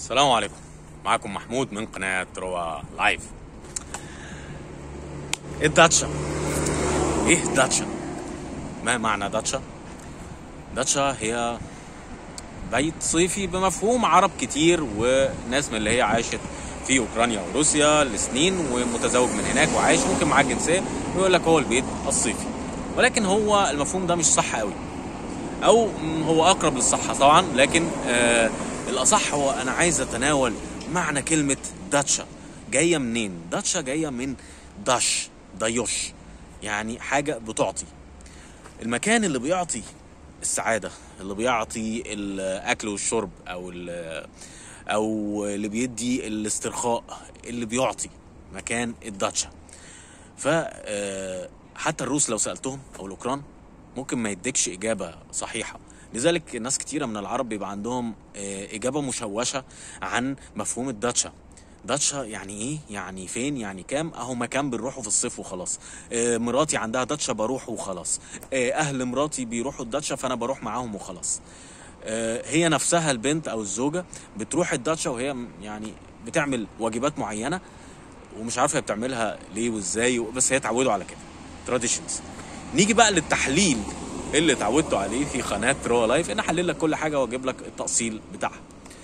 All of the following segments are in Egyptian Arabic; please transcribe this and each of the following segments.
السلام عليكم معكم محمود من قناة روا لايف الداتشا ايه داتشا ما معنى داتشا داتشا هي بيت صيفي بمفهوم عرب كتير وناس من اللي هي عاشت في اوكرانيا وروسيا لسنين ومتزوج من هناك وعايش ممكن معاه الجنسيه ويقول لك هو البيت الصيفي ولكن هو المفهوم ده مش صح قوي او م، هو اقرب للصحه طبعا لكن آه الاصح هو انا عايز اتناول معنى كلمه داتشا جايه منين داتشا جايه من داش دايوش يعني حاجه بتعطي المكان اللي بيعطي السعاده اللي بيعطي الاكل والشرب او ال- او اللي بيدي الاسترخاء اللي بيعطي مكان الداتشا ف آه، حتى الروس لو سالتهم او الاوكران ممكن ما يديكش اجابه صحيحه لذلك ناس كتيره من العرب بيبقى عندهم آه، اجابه مشوشه عن مفهوم الداتشا داتشا يعني ايه يعني فين يعني كام اهو مكان بنروحه في الصيف وخلاص آه، مراتي عندها داتشا بروح وخلاص آه، اهل مراتي بيروحوا الداتشا فانا بروح معاهم وخلاص آه، هي نفسها البنت او الزوجه بتروح الداتشا وهي م- يعني بتعمل واجبات معينه ومش عارفه هي بتعملها ليه وازاي بس هي اتعودوا على كده تراديشنز نيجي بقى للتحليل اللي اتعودتوا عليه في قناه روا لايف ان احلل لك كل حاجه واجيب لك التاصيل بتاعها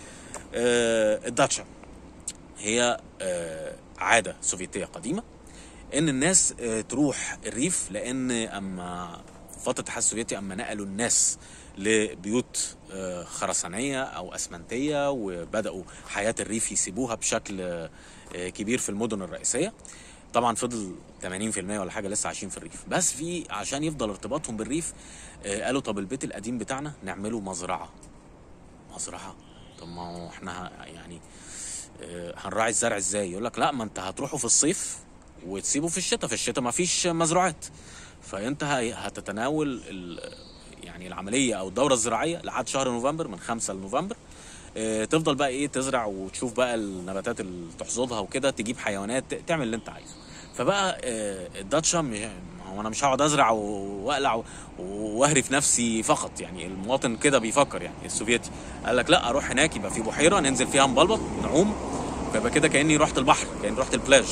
آه الداتشا هي آه عاده سوفيتيه قديمه ان الناس آه تروح الريف لان اما فتره الاتحاد السوفيتي اما نقلوا الناس لبيوت آه، خرسانيه او اسمنتيه وبداوا حياه الريف يسيبوها بشكل آه، كبير في المدن الرئيسيه طبعا فضل 80% ولا حاجه لسه عايشين في الريف بس في عشان يفضل ارتباطهم بالريف آه، قالوا طب البيت القديم بتاعنا نعمله مزرعه مزرعه طب ما هو احنا ه- يعني آه، هنراعي الزرع ازاي يقول لك لا ما انت هتروحوا في الصيف وتسيبه في الشتاء في الشتاء ما فيش مزروعات فانت هي- هتتناول ال- يعني العمليه او الدوره الزراعيه لحد شهر نوفمبر من 5 لنوفمبر آه، تفضل بقى ايه تزرع وتشوف بقى النباتات اللي تحصدها وكده تجيب حيوانات ت- تعمل اللي انت عايزه فبقى آه، الداتشا مش- ما هو انا مش هقعد ازرع و- واقلع و- واهري في نفسي فقط يعني المواطن كده بيفكر يعني السوفيتي قال لك لا اروح هناك يبقى في بحيره ننزل فيها نبلبط نعوم فيبقى كده كاني رحت البحر كاني رحت البلاج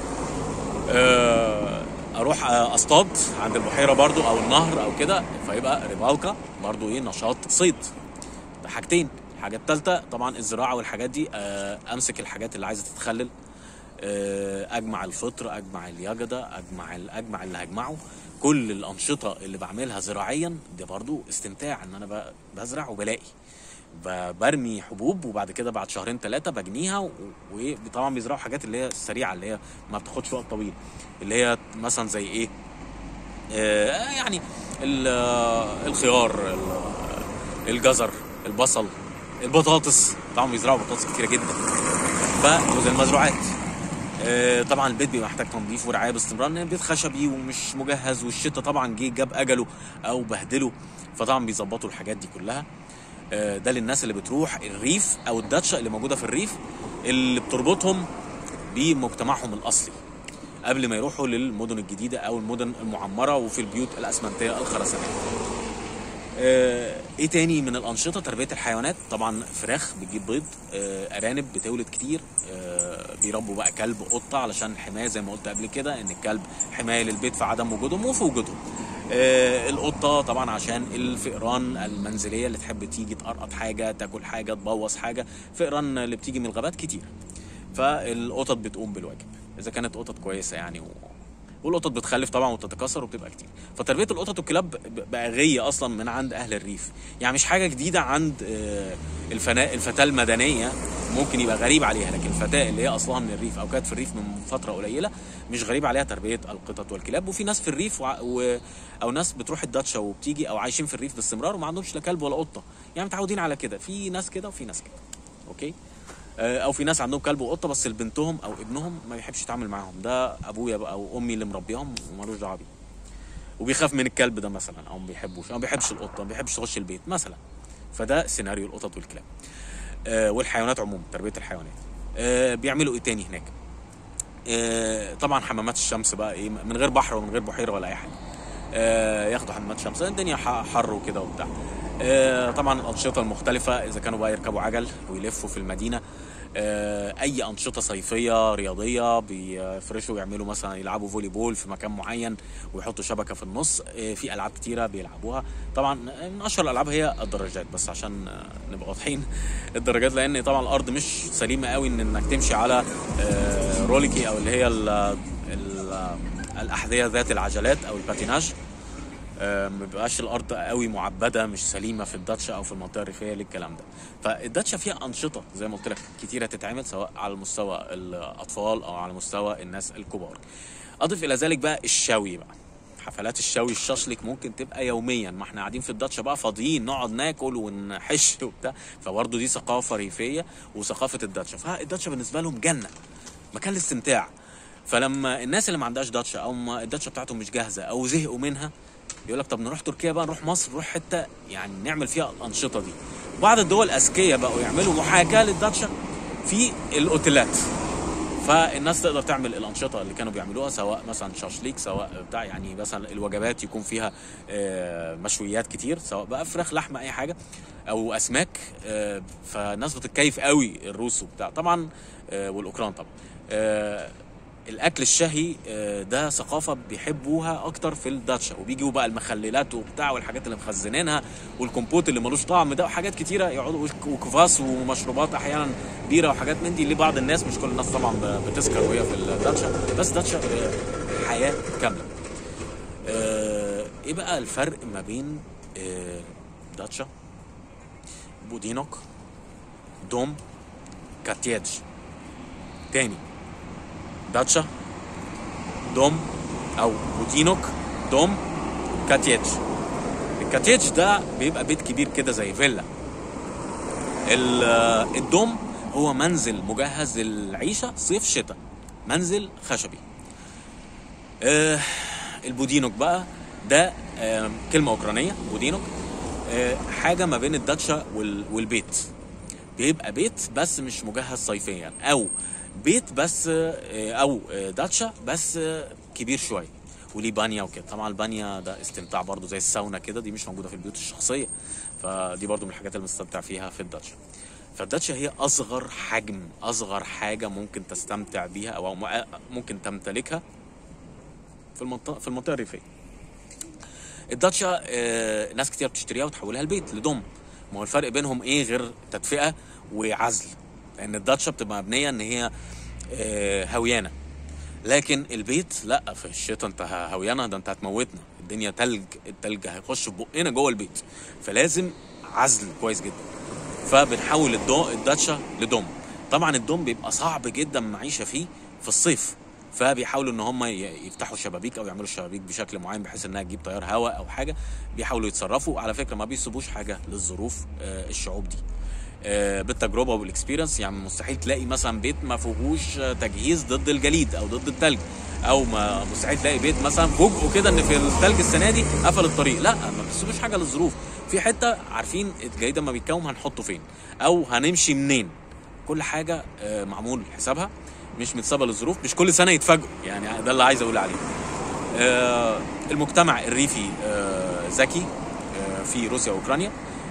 آه، اروح آه، اصطاد عند البحيره برضو او النهر او كده فيبقى ريبالكا برضو ايه نشاط صيد ده حاجتين الحاجه الثالثه طبعا الزراعه والحاجات دي آه، امسك الحاجات اللي عايزه تتخلل آه، اجمع الفطر اجمع اليجده اجمع ال- اجمع اللي هجمعه كل الانشطه اللي بعملها زراعيا ده برضو استمتاع ان انا ب- بزرع وبلاقي ب- برمي حبوب وبعد كده بعد شهرين ثلاثه بجنيها و- وطبعا بيزرعوا حاجات اللي هي السريعه اللي هي ما بتاخدش وقت طويل اللي هي مثلا زي ايه آه، يعني ال- آه، الخيار ال- الجزر البصل البطاطس طبعا بيزرعوا بطاطس كتيره جدا ف وزي المزروعات آه، طبعا البيت بيبقى محتاج تنظيف ورعايه باستمرار لان البيت خشبي ومش مجهز والشتاء طبعا جه جاب اجله او بهدله فطبعا بيظبطوا الحاجات دي كلها آه، ده للناس اللي بتروح الريف او الداتشا اللي موجوده في الريف اللي بتربطهم بمجتمعهم الاصلي قبل ما يروحوا للمدن الجديده او المدن المعمره وفي البيوت الاسمنتيه الخرسانيه آه، ايه تاني من الانشطه تربيه الحيوانات طبعا فراخ بتجيب بيض آه، ارانب بتولد كتير آه، بيربوا بقى كلب قطه علشان الحمايه زي ما قلت قبل كده ان الكلب حمايه للبيت في عدم وجودهم وفي وجودهم آه، القطه طبعا عشان الفئران المنزليه اللي تحب تيجي تقرقط حاجه تاكل حاجه تبوظ حاجه فئران اللي بتيجي من الغابات كتير فالقطط بتقوم بالواجب اذا كانت قطط كويسه يعني و... والقطط بتخلف طبعا وتتكاثر وبتبقى كتير فتربيه القطط والكلاب ب- بقى غيه اصلا من عند اهل الريف يعني مش حاجه جديده عند آه، الفناء الفتاه المدنيه ممكن يبقى غريب عليها لكن الفتاه اللي هي اصلها من الريف او كانت في الريف من فتره قليله مش غريب عليها تربيه القطط والكلاب وفي ناس في الريف وع- و... او ناس بتروح الداتشا وبتيجي او عايشين في الريف باستمرار وما عندهمش لا كلب ولا قطه يعني متعودين على كده في ناس كده وفي ناس كده اوكي آه، او في ناس عندهم كلب وقطه بس لبنتهم او ابنهم ما بيحبش يتعامل معاهم ده ابويا بقى او امي اللي مربيهم ومالوش دعوه بيه وبيخاف من الكلب ده مثلا او ما بيحبوش او ما بيحبش القطه ما بيحبش يخش البيت مثلا فده سيناريو القطط والكلاب آه، والحيوانات عموما تربيه الحيوانات آه، بيعملوا ايه تاني هناك آه، طبعا حمامات الشمس بقى ايه من غير بحر ومن غير بحيره ولا اي حاجه آه، ياخدوا حمامات شمس الدنيا ح- حر وكده وبتاع آه، طبعا الانشطه المختلفه اذا كانوا بقى يركبوا عجل ويلفوا في المدينه آه، اي انشطه صيفيه رياضيه بيفرشوا يعملوا مثلا يلعبوا فولي بول في مكان معين ويحطوا شبكه في النص آه، في العاب كتيره بيلعبوها طبعا من اشهر الالعاب هي الدراجات بس عشان آه، نبقى واضحين الدراجات لان طبعا الارض مش سليمه قوي ان انك تمشي على آه، روليكي او اللي هي ال ال الاحذيه ذات العجلات او الباتيناج آه، ما بيبقاش الارض قوي معبده مش سليمه في الداتشا او في المنطقه الريفيه للكلام ده فالداتشا فيها انشطه زي ما قلت لك كتيره تتعمل سواء على مستوى الاطفال او على مستوى الناس الكبار اضف الى ذلك بقى الشوي بقى حفلات الشوي الشاشلك ممكن تبقى يوميا ما احنا قاعدين في الداتشا بقى فاضيين نقعد ناكل ونحش وبتاع فبرضه دي ثقافه ريفيه وثقافه الداتشا فالداتشا بالنسبه لهم جنه مكان الاستمتاع فلما الناس اللي ما عندهاش داتشا او ما الداتشا بتاعتهم مش جاهزه او زهقوا منها يقول لك طب نروح تركيا بقى نروح مصر نروح حته يعني نعمل فيها الانشطه دي بعض الدول الاذكياء بقوا يعملوا محاكاه للداتشا في الاوتيلات فالناس تقدر تعمل الانشطه اللي كانوا بيعملوها سواء مثلا شاشليك سواء بتاع يعني مثلا الوجبات يكون فيها آه، مشويات كتير سواء بقى فراخ لحمه اي حاجه او اسماك آه، فالناس بتتكيف قوي الروس وبتاع طبعا آه، والاوكران طبعا آه، الاكل الشهي آه، ده ثقافه بيحبوها اكتر في الداتشا وبيجيبوا بقى المخللات وبتاع والحاجات اللي مخزنينها والكومبوت اللي ملوش طعم ده وحاجات كتيره يقعدوا وكفاس ومشروبات احيانا بيره وحاجات من دي اللي بعض الناس مش كل الناس طبعا ب- بتسكر وهي في الداتشا بس داتشا آه، حياه كامله آه، ايه بقى الفرق ما بين آه، داتشا بودينوك دوم كاتياج تاني داتشا دوم او بوتينوك دوم كاتيج الكاتيج ده بيبقى بيت كبير كده زي فيلا ال- الدوم هو منزل مجهز للعيشة صيف شتاء منزل خشبي آه البودينوك بقى ده آه كلمة أوكرانية بودينوك آه حاجة ما بين الداتشا وال- والبيت بيبقى بيت بس مش مجهز صيفيا او بيت بس آه، او آه، داتشا بس آه، كبير شويه وليه بانيا وكده طبعا البانيا ده استمتاع برضو زي الساونا كده دي مش موجوده في البيوت الشخصيه فدي برضو من الحاجات اللي بنستمتع فيها في الداتشا فالداتشا هي اصغر حجم اصغر حاجه ممكن تستمتع بيها او م- ممكن تمتلكها في المنطقه في المنطقه الريفيه الداتشا آه، ناس كتير بتشتريها وتحولها البيت لدم ما هو الفرق بينهم ايه غير تدفئه وعزل لان الداتشا بتبقى مبنيه ان هي آه، هويانه لكن البيت لا في الشتاء انت ه- هويانه ده انت هتموتنا الدنيا تلج التلج هيخش في بقنا جوه البيت فلازم عزل كويس جدا فبنحول الدو الداتشا لدوم طبعا الدوم بيبقى صعب جدا المعيشه فيه في الصيف فبيحاولوا ان هم ي- يفتحوا شبابيك او يعملوا الشبابيك بشكل معين بحيث انها تجيب تيار هواء او حاجه بيحاولوا يتصرفوا على فكره ما بيسيبوش حاجه للظروف آه، الشعوب دي آه، بالتجربه وبالاكسبيرينس يعني مستحيل تلاقي مثلا بيت ما فيهوش آه، تجهيز ضد الجليد او ضد التلج او ما مستحيل تلاقي بيت مثلا فوجئوا كده ان في التلج السنه دي قفل الطريق لا ما بتسيبوش حاجه للظروف في حته عارفين الجليد لما بيتكون هنحطه فين او هنمشي منين كل حاجه آه، معمول حسابها مش متسابه للظروف مش كل سنه يتفاجئوا يعني ده اللي عايز اقول عليه آه، المجتمع الريفي آه، ذكي آه، في روسيا واوكرانيا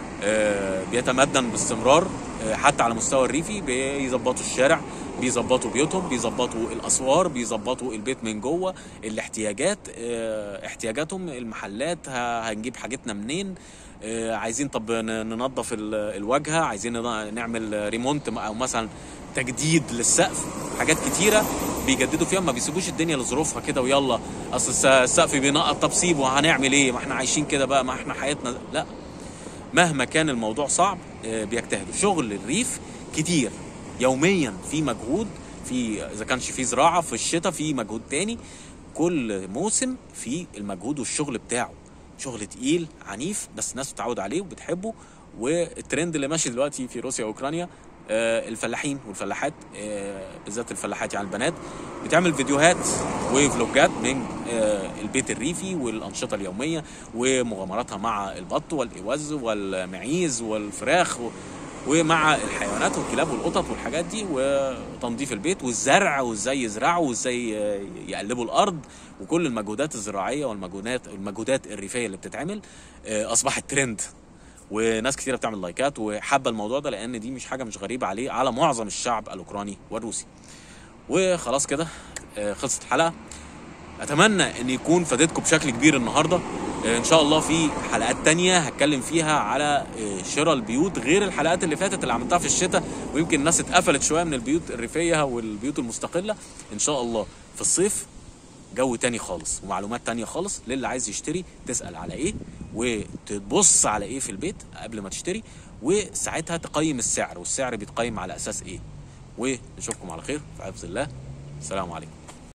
آه، بيتمدن باستمرار آه، حتى على مستوى الريفي بيظبطوا الشارع بيظبطوا بيوتهم بيظبطوا الاسوار بيظبطوا البيت من جوه الاحتياجات آه، احتياجاتهم المحلات ه- هنجيب حاجتنا منين آه، عايزين طب ن- ننظف ال- الواجهه عايزين ن- نعمل ريمونت او مثلا تجديد للسقف حاجات كتيره بيجددوا فيها ما بيسيبوش الدنيا لظروفها كده ويلا اصل الس- السقف بينقط طب سيبه هنعمل ايه ما احنا عايشين كده بقى ما احنا حياتنا لا مهما كان الموضوع صعب آه، بيجتهدوا شغل الريف كتير يوميا في مجهود في اذا كانش في زراعه في الشتاء في مجهود تاني كل موسم في المجهود والشغل بتاعه شغل تقيل عنيف بس الناس بتتعود عليه وبتحبه والترند اللي ماشي دلوقتي في روسيا واوكرانيا آه، الفلاحين والفلاحات آه، بالذات الفلاحات يعني البنات بتعمل فيديوهات وفلوجات من آه، البيت الريفي والانشطه اليوميه ومغامراتها مع البط والاوز والمعيز والفراخ و- ومع الحيوانات والكلاب والقطط والحاجات دي وتنظيف البيت والزرع وازاي يزرعوا وازاي آه، يقلبوا الارض وكل المجهودات الزراعيه والمجهودات المجهودات الريفيه اللي بتتعمل آه، اصبحت ترند وناس كتيره بتعمل لايكات وحابه الموضوع ده لان دي مش حاجه مش غريبه عليه على معظم الشعب الاوكراني والروسي وخلاص كده آه، خلصت الحلقه اتمنى ان يكون فادتكم بشكل كبير النهارده آه، ان شاء الله في حلقات تانية هتكلم فيها على آه، شراء البيوت غير الحلقات اللي فاتت اللي عملتها في الشتاء ويمكن الناس اتقفلت شويه من البيوت الريفيه والبيوت المستقله ان شاء الله في الصيف جو تاني خالص ومعلومات تانية خالص للي عايز يشتري تسأل على ايه وتبص على ايه في البيت قبل ما تشتري وساعتها تقيم السعر والسعر بيتقيم على اساس ايه ونشوفكم على خير في حفظ الله السلام عليكم